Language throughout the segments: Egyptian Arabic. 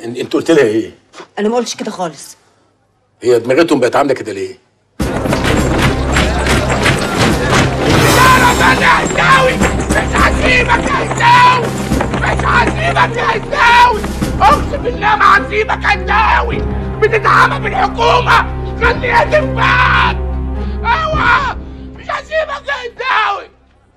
إن- انت قلت لها ايه انا ما قلتش كده خالص هي دماغتهم بقت عامله كده ليه مش هسيبك يا هنداوي مش هسيبك يا هنداوي اقسم بالله ما هسيبك يا هنداوي بتتعامل بالحكومه خليها تنفعك اوعى مش هسيبك يا هنداوي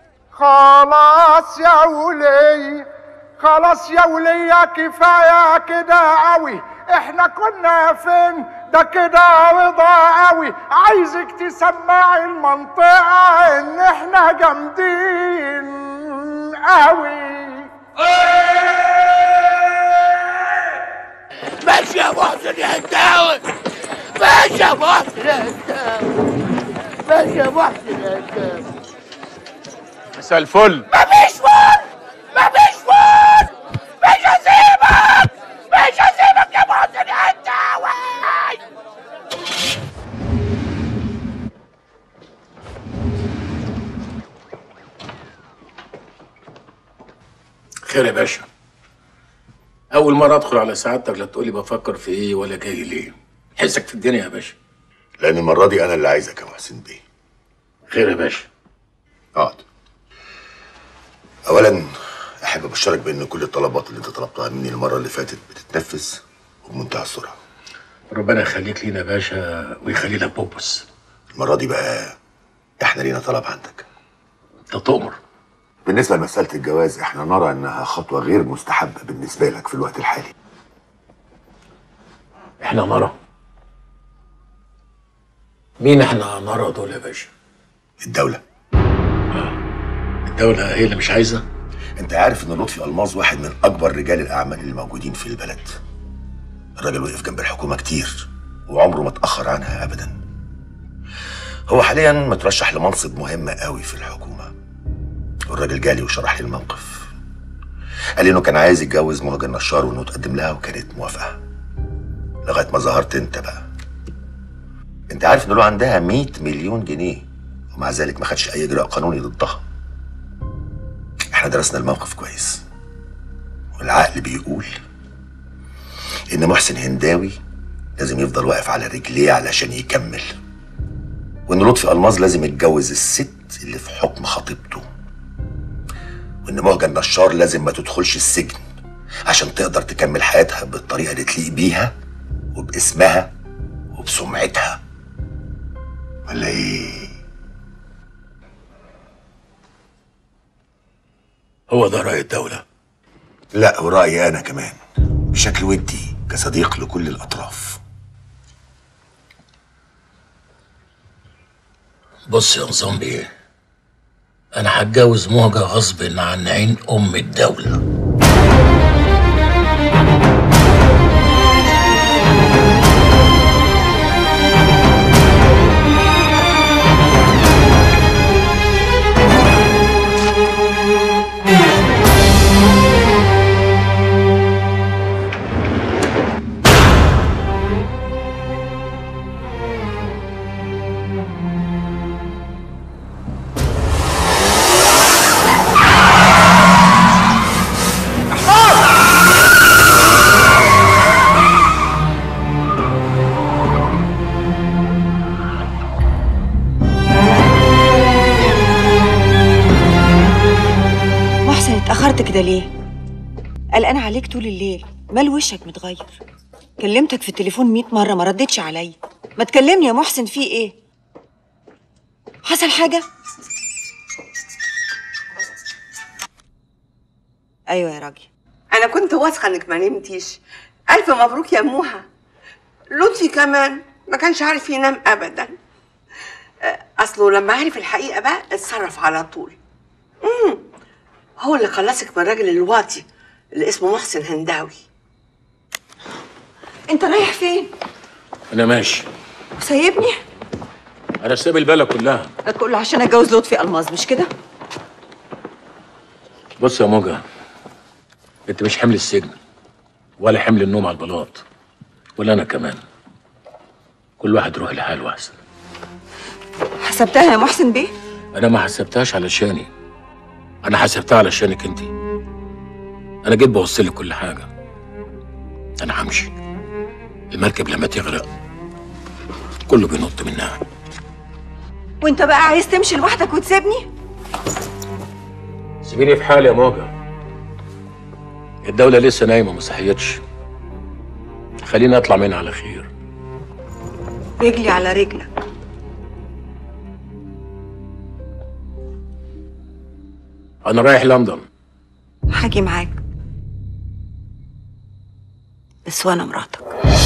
خلاص يا ولي خلاص يا ولية كفاية كده قوي احنا كنا فين ده كده رضا قوي عايزك تسمعي المنطقة ان احنا جامدين قوي ماشي يا محسن يا هنداوي ماشي يا محسن يا هنداوي ماشي يا محسن يا هنداوي مساء الفل مفيش فل مفيش فل مش هسيبك مش هسيبك يا محسن يا هنداوي خير يا باشا اول مره ادخل على سعادتك لا تقولي بفكر في ايه ولا جاي ليه حسك في الدنيا يا باشا لان المره دي انا اللي عايزك يا محسن بيه خير يا باشا اقعد اولا احب ابشرك بان كل الطلبات اللي انت طلبتها مني المره اللي فاتت بتتنفذ وبمنتهى السرعه ربنا يخليك لينا يا باشا ويخلي لك بوبس المره دي بقى احنا لينا طلب عندك انت تؤمر بالنسبه لمساله الجواز احنا نرى انها خطوه غير مستحبه بالنسبه لك في الوقت الحالي احنا نرى مين احنا نرى دول يا باشا الدوله الدولة هي اللي مش عايزة انت عارف ان لطفي الماظ واحد من اكبر رجال الاعمال اللي موجودين في البلد الراجل وقف جنب الحكومه كتير وعمره ما اتاخر عنها ابدا هو حاليا مترشح لمنصب مهم قوي في الحكومه والراجل جالي وشرح لي الموقف قال لي انه كان عايز يتجوز مهاجر النشار وانه تقدم لها وكانت موافقه لغايه ما ظهرت انت بقى انت عارف ان له عندها 100 مليون جنيه ومع ذلك ما خدش اي اجراء قانوني ضدها احنا درسنا الموقف كويس والعقل بيقول ان محسن هنداوي لازم يفضل واقف على رجليه علشان يكمل وان لطفي الماظ لازم يتجوز الست اللي في حكم خطيبته وان مهجة النشار لازم ما تدخلش السجن عشان تقدر تكمل حياتها بالطريقه اللي تليق بيها وباسمها وبسمعتها ولا ايه هو ده رأي الدولة لا ورأيي أنا كمان بشكل ودي كصديق لكل الأطراف بص يا نظام بيه انا هتجوز مهجة غصب عن عين ام الدولة محسن اتأخرت كده ليه؟ قلقان عليك طول الليل مال وشك متغير كلمتك في التليفون مئة مرة ما ردتش عليا ما تكلمني يا محسن في ايه؟ حصل حاجة؟ ايوه يا راجل انا كنت واثقه انك ما نمتيش الف مبروك يا موها لطفي كمان ما كانش عارف ينام ابدا آه، اصله لما عرف الحقيقه بقى اتصرف على طول امم هو اللي خلصك من الراجل الواطي اللي اسمه محسن هنداوي انت رايح فين؟ انا ماشي وسايبني؟ انا سايب البلد كلها ده كله عشان اتجوز لطفي الماظ مش كده؟ بص يا موجة انت مش حمل السجن ولا حمل النوم على البلاط ولا انا كمان كل واحد يروح لحاله احسن حسبتها يا محسن بيه؟ انا ما حسبتهاش علشاني انا حسبتها علشانك انت انا جيت بوصل لك كل حاجه انا همشي المركب لما تغرق كله بينط منها وانت بقى عايز تمشي لوحدك وتسيبني سيبيني في حالي يا موجة الدولة لسه نايمة ما صحيتش خليني اطلع منها على خير رجلي على رجلك انا رايح لندن هاجي معاك بس وانا مراتك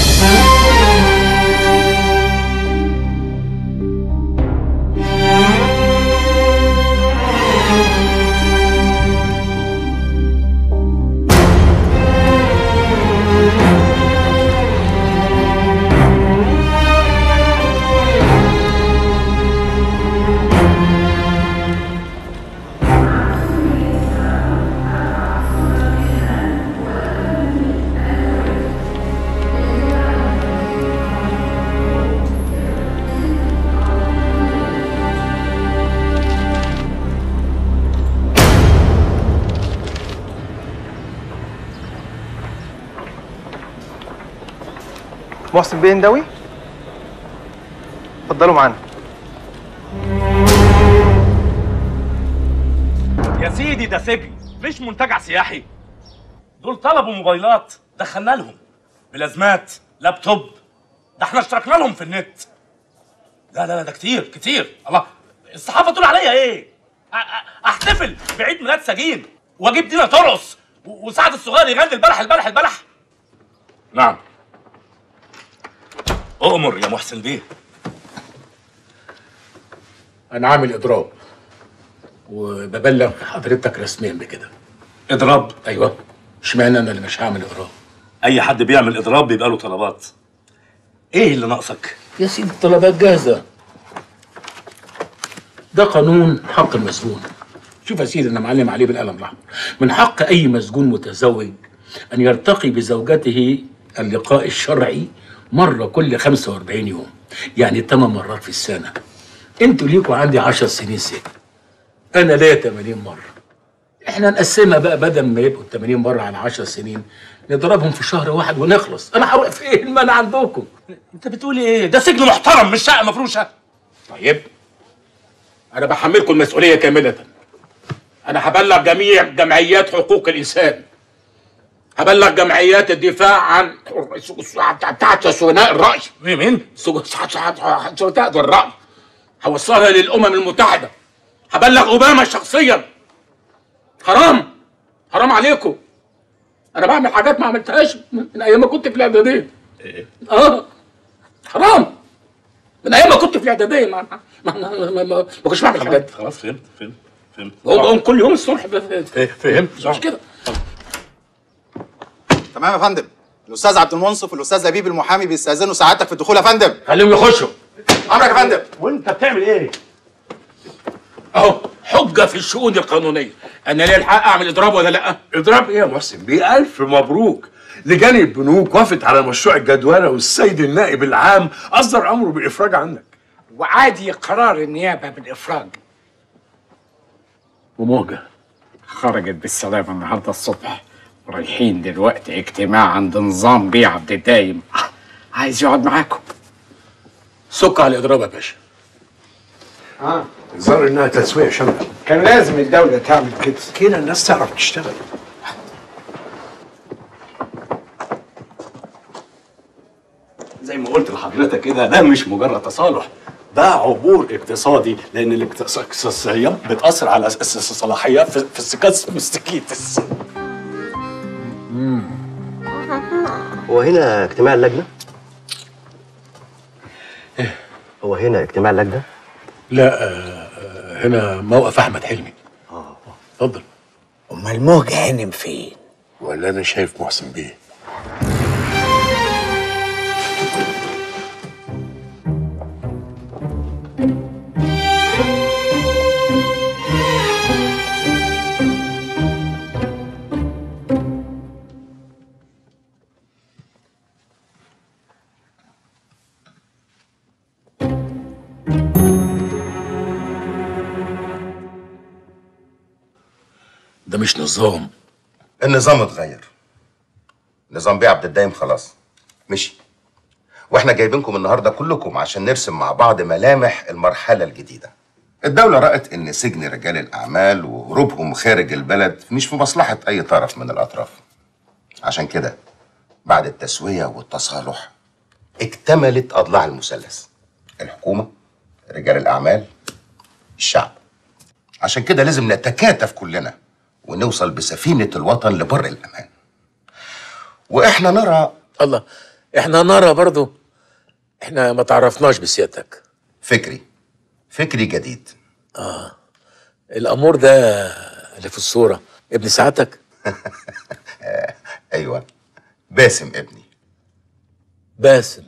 محسن بيه هنداوي اتفضلوا معانا يا سيدي ده سجن مش منتجع سياحي دول طلبوا موبايلات دخلنا لهم بلازمات لابتوب ده احنا اشتركنا لهم في النت لا لا لا ده كتير كتير الله الصحافه تقول عليا ايه أ- أ- احتفل بعيد ميلاد سجين واجيب دينا ترقص و- وسعد الصغير يغني البلح البلح البلح نعم اؤمر يا محسن بيه انا عامل اضراب وببلغ حضرتك رسميا بكده اضراب ايوه اشمعنى انا اللي مش هعمل اضراب اي حد بيعمل اضراب بيبقى له طلبات ايه اللي ناقصك يا سيدي الطلبات جاهزه ده قانون حق المسجون شوف يا سيدي انا معلم عليه بالقلم الاحمر من حق اي مسجون متزوج ان يرتقي بزوجته اللقاء الشرعي مره كل 45 يوم يعني 8 مرات في السنه انتوا ليكوا عندي 10 سنين سجن انا ليا 80 مره احنا نقسمها بقى بدل ما يبقوا 80 مره على 10 سنين نضربهم في شهر واحد ونخلص انا هروح فين ما انا عندكم انت بتقولي ايه ده سجن محترم مش شقه مفروشه طيب انا بحملكم المسؤوليه كامله انا هبلغ جميع جمعيات حقوق الانسان هبلغ جمعيات الدفاع عن بتاعت سجناء الراي مين مين سجناء الراي هوصلها للامم المتحده هبلغ اوباما شخصيا حرام حرام عليكم انا بعمل حاجات ما عملتهاش من من ايام ما كنت في الاعداديه اه حرام من ايام ما كنت في الاعداديه ما ما ما, ما, ما, ما كنتش بعمل الحاجات دي خلاص فهمت فهمت فهمت بقوم بقوم كل يوم الصبح ب- ب- فهمت مش كده تمام يا فندم الاستاذ عبد المنصف والاستاذ لبيب المحامي بيستاذنوا سعادتك في الدخول يا فندم خليهم يخشوا امرك يا فندم وانت بتعمل ايه اهو حجه في الشؤون القانونيه انا ليه الحق اعمل اضراب ولا لا اضراب ايه يا محسن بيه الف مبروك لجان البنوك وافت على مشروع الجدولة والسيد النائب العام اصدر امره بالافراج عنك وعادي قرار النيابه بالافراج وموجه خرجت بالسلامه النهارده الصبح رايحين دلوقتي اجتماع عند نظام بيه عبد الدايم عايز يقعد معاكم سك على الاضراب يا باشا الظاهر انها تسوية شاملة كان لازم الدوله تعمل كده كده الناس تعرف تشتغل زي ما قلت لحضرتك كده ده مش مجرد تصالح ده عبور اقتصادي لان الاقتصاديات بتاثر على الس- الس- الصلاحيات في في السكاس مستكيتس هو هنا اجتماع اللجنة؟ هو هنا اجتماع اللجنة؟ لا آه، آه، هنا موقف احمد حلمي اه اتفضل امال موجة هانم فين ولا انا شايف محسن بيه ده مش نظام النظام اتغير نظام بيه عبد الدايم خلاص مشي واحنا جايبينكم النهارده كلكم عشان نرسم مع بعض ملامح المرحله الجديده الدولة رأت إن سجن رجال الأعمال وهروبهم خارج البلد مش في مصلحة أي طرف من الأطراف. عشان كده بعد التسوية والتصالح اكتملت أضلاع المثلث. الحكومة، رجال الأعمال، الشعب. عشان كده لازم نتكاتف كلنا ونوصل بسفينة الوطن لبر الأمان. وإحنا نرى الله احنا نرى برضو احنا ما تعرفناش بسيادتك فكري فكري جديد اه الامور ده اللي في الصوره ابن سعادتك أيوة باسم ابني باسم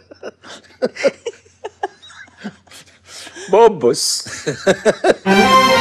بوبس